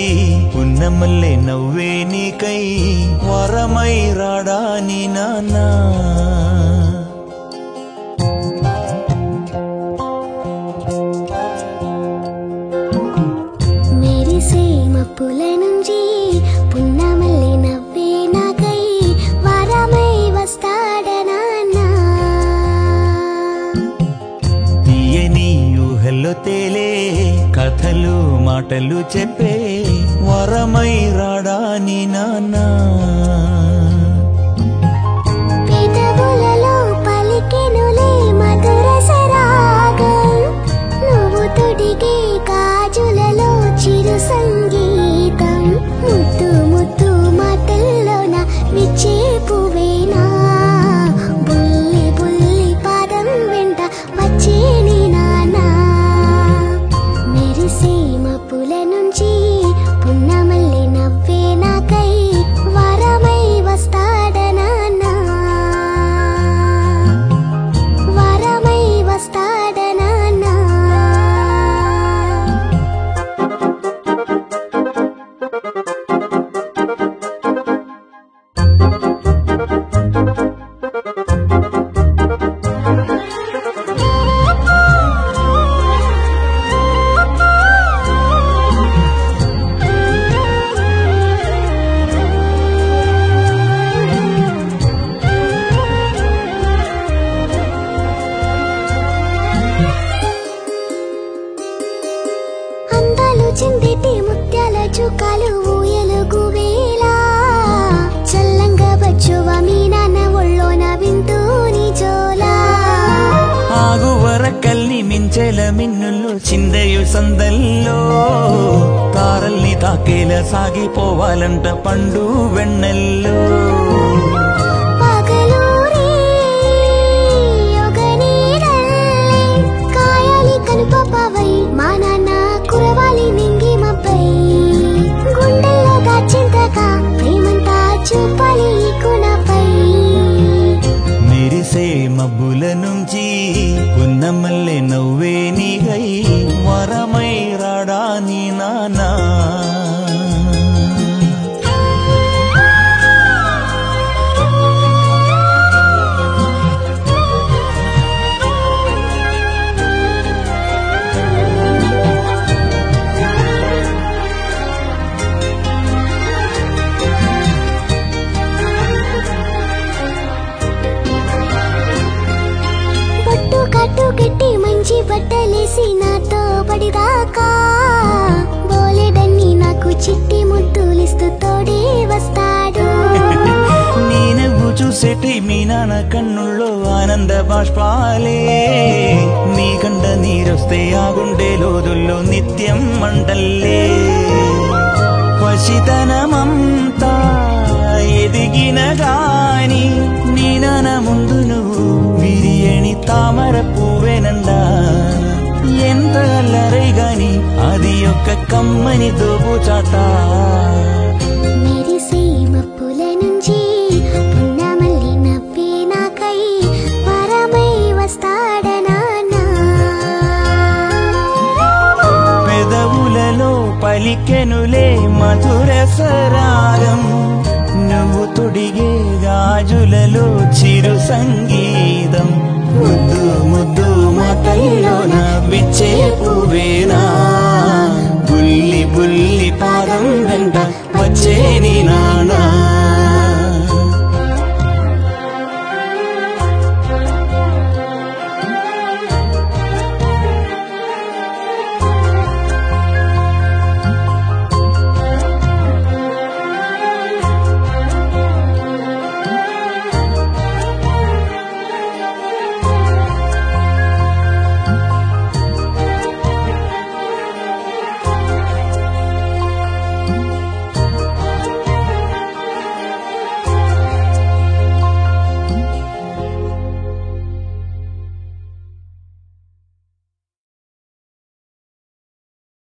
పున్నమల్లే నవ్వే నీకై వరమై రాడా నీ నాన్నా మెరిసే మప్పుల నుంచి పున్నమల్లి నవ్వే నాకై వరమై వస్తాడనాన్నా తీయని ఊహల్లో తేలే కథలు మాటలు చెప్పే వరమై రాడా నీ నాన్నా పెదవులలో పలికెనులే మధుర సరాగం నువ్వు తొడిగే గాజులలో చిరు సంగీతం ముద్దు ముద్దు మాటల్లోన విచ్చే పువ్వేనా బుల్లి బుల్లి పాదం వెంట వచ్చే నీ నానా మెరిసే మప్పుల నుంచి పున్నమల్లి నవ్వే నాకై వరమై వస్తాడనాన్నా వరమై వస్తాడనాన్నా అందాలు చెందిటి ముత్యాల చుక్కలు ఊయలుగు వేళ చల్లంగా వచ్చువ మీ నాన్న ఒళ్ళోన వింటూ నీ జోలా ఆగువర కల్ని మించెల మిన్నులు చిందయు సందల్లో తారల్ని తాకేల సాగిపోవాలంట పండు వెన్నెల్లో పగలూరి యొగనీడల్లే కాయాలి కనుపపవై మా నాన్న కురవాలి నింగి మబ్బై గుండెల్లో దాచింతగా ప్రేమంతా చూపాలి ఈ కుణపై మెరిసే మబ్బుల నుంచి పున్నమల్లె నవ్వే నీగై వరమై రాడా నీ నానా బొట్టు కట్టు కట్టి మంచి బట్టలేసి నాతో పడిదాకా బోలెడన్ని నాకు చిట్టి ముద్దులిస్తూ తోడే వస్తాడు నీ నువ్వు చూసేటి మీ నాన్న కన్నుల్లో ఆనంద బాష్పాలే నీ కంట నీరొస్తే ఆ గుండె లోదుల్లో నిత్యం మంటల్లే పసితనమంతా ఎదిగిన గాని నీ నాన్న ముందు నువ్వు బిరియని తామర పువ్వేనండా ఎంత అల్లరై గాని అది ఒక కమ్మని దోబుచాట మెరిసే మప్పుల నుంచి పున్నమల్లి నవ్వే నాకై వరమై వస్తాడనాన్నా పెదవులలో పలికెనులే మధుర సరాగం నువ్వు తొడిగే గాజులలో చిరు సంగీతం ముద్దు ముద్దు మాటల్లోన విచ్చే పువ్వేనా బుల్లి బుల్లి పాదం వెంట వచ్చే నీ నానా